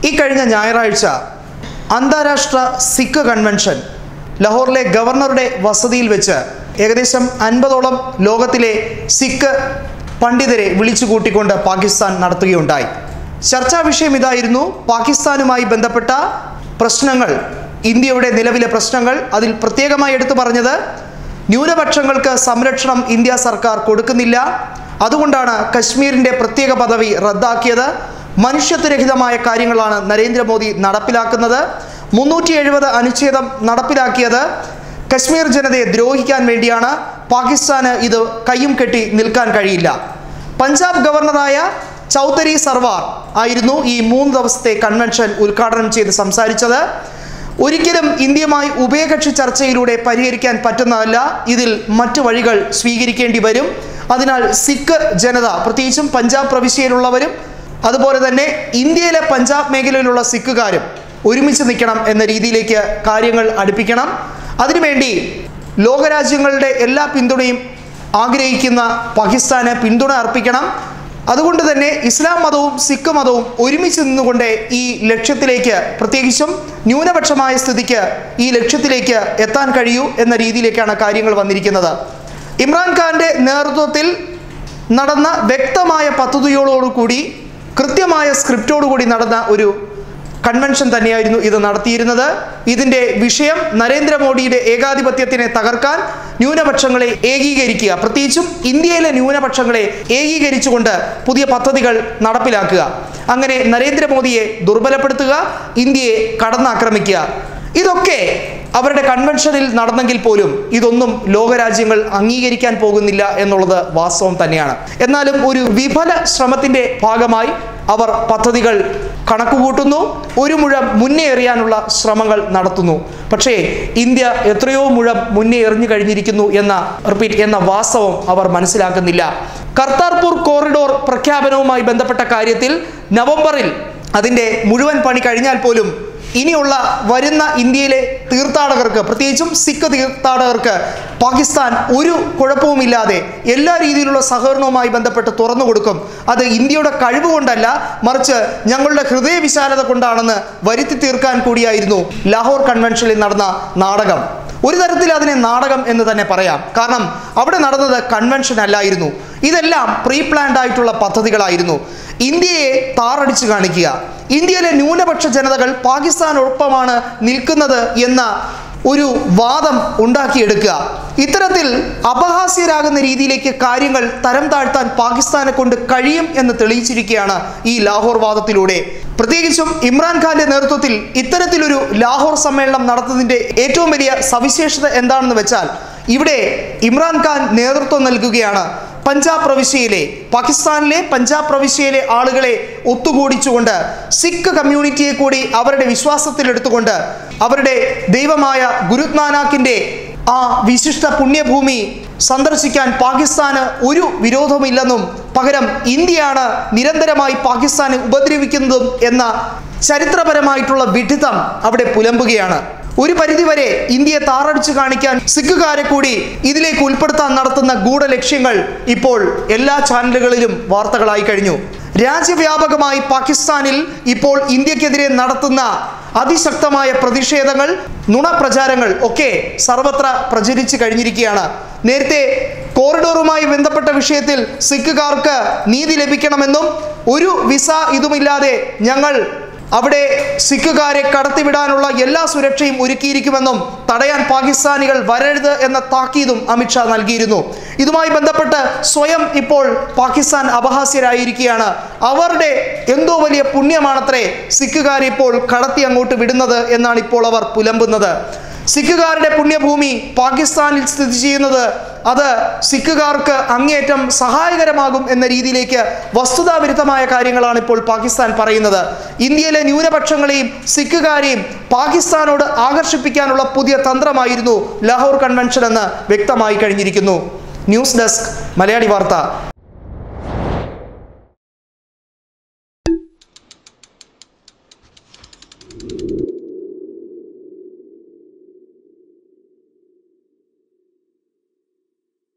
ഈ കഴിഞ്ഞ ഞായറാഴ്ച അന്താരാഷ്ട്ര സിഖ് കൺവെൻഷൻ ലഹോറിലെ ഗവർണറുടെ വസതിയിൽ വെച്ച് ഏകദേശം അൻപതോളം ലോകത്തിലെ സിഖ് പണ്ഡിതരെ വിളിച്ചു കൂട്ടിക്കൊണ്ട് പാകിസ്ഥാൻ നടത്തുകയുണ്ടായി ചർച്ചാ വിഷയം ഇതായിരുന്നു പാകിസ്ഥാനുമായി ബന്ധപ്പെട്ട പ്രശ്നങ്ങൾ ഇന്ത്യയുടെ നിലവിലെ പ്രശ്നങ്ങൾ അതിൽ പ്രത്യേകമായി എടുത്തു പറഞ്ഞത് ന്യൂനപക്ഷങ്ങൾക്ക് സംരക്ഷണം ഇന്ത്യ സർക്കാർ കൊടുക്കുന്നില്ല അതുകൊണ്ടാണ് കശ്മീരിൻ്റെ പ്രത്യേക പദവി റദ്ദാക്കിയത് മനുഷ്യത്വരഹിതമായ കാര്യങ്ങളാണ് നരേന്ദ്രമോദി നടപ്പിലാക്കുന്നത് മുന്നൂറ്റി എഴുപത് അനുച്ഛേദം നടപ്പിലാക്കിയത് കശ്മീർ ജനതയെ ദ്രോഹിക്കാൻ വേണ്ടിയാണ് പാകിസ്ഥാന് ഇത് കയ്യും കെട്ടി നിൽക്കാൻ കഴിയില്ല പഞ്ചാബ് ഗവർണറായ ചൗധരി സർവാർ ആയിരുന്നു ഈ മൂന്ന് ദിവസത്തെ കൺവെൻഷൻ ഉദ്ഘാടനം ചെയ്ത് സംസാരിച്ചത് ഒരിക്കലും ഇന്ത്യയുമായി ഉഭയകക്ഷി ചർച്ചയിലൂടെ പരിഹരിക്കാൻ പറ്റുന്നതല്ല ഇതിൽ മറ്റു വഴികൾ സ്വീകരിക്കേണ്ടി വരും അതിനാൽ സിഖ് ജനത പ്രത്യേകിച്ചും പഞ്ചാബ് പ്രവിശ്യയിലുള്ളവരും അതുപോലെ തന്നെ ഇന്ത്യയിലെ പഞ്ചാബ് മേഖലയിലുള്ള സിഖുകാരും ഒരുമിച്ച് നിൽക്കണം എന്ന രീതിയിലേക്ക് കാര്യങ്ങൾ അടുപ്പിക്കണം അതിനുവേണ്ടി ലോകരാജ്യങ്ങളുടെ എല്ലാ പിന്തുണയും ആഗ്രഹിക്കുന്ന പാകിസ്ഥാന് പിന്തുണ അർപ്പിക്കണം അതുകൊണ്ട് തന്നെ ഇസ്ലാം മതവും സിഖ് മതവും ഒരുമിച്ച് നിന്നുകൊണ്ട് ഈ ലക്ഷ്യത്തിലേക്ക് പ്രത്യേകിച്ചും ന്യൂനപക്ഷമായ സ്ഥിതിക്ക് ഈ ലക്ഷ്യത്തിലേക്ക് എത്താൻ കഴിയൂ എന്ന രീതിയിലേക്കാണ് കാര്യങ്ങൾ വന്നിരിക്കുന്നത് ഇമ്രാൻഖാന്റെ നേതൃത്വത്തിൽ നടന്ന വ്യക്തമായ പദ്ധതിയോടുകൂടി കൃത്യമായ സ്ക്രിപ്റ്റോടുകൂടി നടന്ന ഒരു കൺവെൻഷൻ തന്നെയായിരുന്നു ഇത് നടത്തിയിരുന്നത് ഇതിൻ്റെ വിഷയം നരേന്ദ്രമോദിയുടെ ഏകാധിപത്യത്തിനെ തകർക്കാൻ ന്യൂനപക്ഷങ്ങളെ ഏകീകരിക്കുക പ്രത്യേകിച്ചും ഇന്ത്യയിലെ ന്യൂനപക്ഷങ്ങളെ ഏകീകരിച്ചുകൊണ്ട് പുതിയ പദ്ധതികൾ നടപ്പിലാക്കുക അങ്ങനെ നരേന്ദ്രമോദിയെ ദുർബലപ്പെടുത്തുക ഇന്ത്യയെ കടന്നാക്രമിക്കുക ഇതൊക്കെ അവരുടെ കൺവെൻഷനിൽ നടന്നെങ്കിൽ പോലും ഇതൊന്നും ലോകരാജ്യങ്ങൾ അംഗീകരിക്കാൻ പോകുന്നില്ല എന്നുള്ളത് വാസ്തവം തന്നെയാണ് എന്നാലും ഒരു വിഫല ശ്രമത്തിന്റെ ഭാഗമായി അവർ പദ്ധതികൾ കണക്കുകൂട്ടുന്നു ഒരു മുഴം മുന്നേ എറിയാനുള്ള ശ്രമങ്ങൾ നടത്തുന്നു പക്ഷേ ഇന്ത്യ എത്രയോ മുഴം മുന്നേ എറിഞ്ഞു കഴിഞ്ഞിരിക്കുന്നു എന്ന റിപ്പീറ്റ് എന്ന വാസ്തവം അവർ മനസ്സിലാക്കുന്നില്ല കർത്താർപൂർ കോറിഡോർ പ്രഖ്യാപനവുമായി ബന്ധപ്പെട്ട കാര്യത്തിൽ നവംബറിൽ അതിൻ്റെ മുഴുവൻ പണി കഴിഞ്ഞാൽ പോലും ഇനിയുള്ള വരുന്ന ഇന്ത്യയിലെ തീർത്ഥാടകർക്ക് പ്രത്യേകിച്ചും സിഖ് തീർത്ഥാടകർക്ക് പാകിസ്ഥാൻ ഒരു കുഴപ്പവുമില്ലാതെ എല്ലാ രീതിയിലുള്ള സഹകരണവുമായി ബന്ധപ്പെട്ട് തുറന്നു കൊടുക്കും അത് ഇന്ത്യയുടെ കഴിവ് കൊണ്ടല്ല മറിച്ച് ഞങ്ങളുടെ ഹൃദയവിശാലത കൊണ്ടാണെന്ന് വരുത്തി തീർക്കാൻ കൂടിയായിരുന്നു ലാഹോർ കൺവെൻഷനിൽ നടന്ന നാടകം ഒരു തരത്തിൽ അതിനെ നാടകം എന്ന് തന്നെ പറയാം കാരണം അവിടെ നടന്നത് കൺവെൻഷൻ അല്ലായിരുന്നു ഇതെല്ലാം പ്രീ പ്ലാൻഡ് ആയിട്ടുള്ള പദ്ധതികളായിരുന്നു ഇന്ത്യയെ താറടിച്ചു കാണിക്കുക ഇന്ത്യയിലെ ന്യൂനപക്ഷ ജനതകൾ പാകിസ്ഥാനൊപ്പമാണ് നിൽക്കുന്നത് എന്ന ഒരു വാദം ഉണ്ടാക്കിയെടുക്കുക ഇത്തരത്തിൽ അപഹാസ്യരാകുന്ന രീതിയിലേക്ക് കാര്യങ്ങൾ തരം താഴ്ത്താൻ പാകിസ്ഥാനെ കൊണ്ട് കഴിയും എന്ന് തെളിയിച്ചിരിക്കുകയാണ് ഈ ലാഹോർ വാദത്തിലൂടെ പ്രത്യേകിച്ചും ഇമ്രാൻഖാന്റെ നേതൃത്വത്തിൽ ഇത്തരത്തിലൊരു ലാഹോർ സമ്മേളനം നടത്തുന്നതിന്റെ ഏറ്റവും വലിയ സവിശേഷത എന്താണെന്ന് വെച്ചാൽ ഇവിടെ ഇമ്രാൻഖാൻ നേതൃത്വം നൽകുകയാണ് പഞ്ചാബ് പ്രവിശ്യയിലെ പാകിസ്ഥാനിലെ പഞ്ചാബ് പ്രവിശ്യയിലെ ആളുകളെ ഒത്തുകൂടിച്ചുകൊണ്ട് സിഖ് കമ്മ്യൂണിറ്റിയെ കൂടി അവരുടെ വിശ്വാസത്തിലെടുത്തുകൊണ്ട് അവരുടെ ദൈവമായ ഗുരുനാനാക്കിന്റെ ആ വിശിഷ്ട പുണ്യഭൂമി സന്ദർശിക്കാൻ പാകിസ്ഥാന് ഒരു വിരോധമില്ലെന്നും പകരം ഇന്ത്യയാണ് നിരന്തരമായി പാകിസ്ഥാനെ ഉപദ്രവിക്കുന്നതും എന്ന ചരിത്രപരമായിട്ടുള്ള വിഡിതം അവിടെ പുലമ്പുകയാണ് ഒരു പരിധിവരെ ഇന്ത്യയെ താറടിച്ചു കാണിക്കാൻ സിഖുകാരെ കൂടി ഇതിലേക്ക് ഉൾപ്പെടുത്താൻ നടത്തുന്ന ഗൂഢലക്ഷ്യങ്ങൾ ഇപ്പോൾ എല്ലാ ചാനലുകളിലും വാർത്തകളായി കഴിഞ്ഞു രാജ്യവ്യാപകമായി പാകിസ്ഥാനിൽ ഇപ്പോൾ ഇന്ത്യക്കെതിരെ നടത്തുന്ന അതിശക്തമായ പ്രതിഷേധങ്ങൾ നുണപ്രചാരങ്ങൾ ഒക്കെ സർവത്ര പ്രചരിച്ചു കഴിഞ്ഞിരിക്കുകയാണ് നേരത്തെ കോറിഡോറുമായി ബന്ധപ്പെട്ട വിഷയത്തിൽ സിഖുകാർക്ക് നീതി ലഭിക്കണമെന്നും ഒരു വിസ ഇതുമില്ലാതെ ഞങ്ങൾ അവിടെ സിഖുകാരെ കടത്തിവിടാനുള്ള എല്ലാ സുരക്ഷയും ഒരുക്കിയിരിക്കുമെന്നും തടയാൻ പാകിസ്ഥാനികൾ വരരുത് എന്ന താക്കീതും അമിത്ഷാ നൽകിയിരുന്നു ഇതുമായി ബന്ധപ്പെട്ട് സ്വയം ഇപ്പോൾ പാകിസ്ഥാൻ അപഹാസ്യരായിരിക്കുകയാണ് അവരുടെ എന്തോ വലിയ പുണ്യമാണത്രേ സിഖുകാരെ ഇപ്പോൾ കടത്തി അങ്ങോട്ട് വിടുന്നത് എന്നാണ് ഇപ്പോൾ അവർ പുലമ്പുന്നത് സിഖുകാരുടെ പുണ്യഭൂമി പാകിസ്ഥാനിൽ സ്ഥിതി ചെയ്യുന്നത് അത് സിഖുകാർക്ക് അങ്ങേയറ്റം സഹായകരമാകും എന്ന രീതിയിലേക്ക് വസ്തുതാവിരുദ്ധമായ കാര്യങ്ങളാണ് ഇപ്പോൾ പാകിസ്ഥാൻ പറയുന്നത് ഇന്ത്യയിലെ ന്യൂനപക്ഷങ്ങളെയും സിഖുകാരെയും പാകിസ്ഥാനോട് ആകർഷിപ്പിക്കാനുള്ള പുതിയ തന്ത്രമായിരുന്നു ലാഹോർ കൺവെൻഷൻ എന്ന് വ്യക്തമായി കഴിഞ്ഞിരിക്കുന്നു ന്യൂസ് ഡെസ്ക് മലയാളി വാർത്ത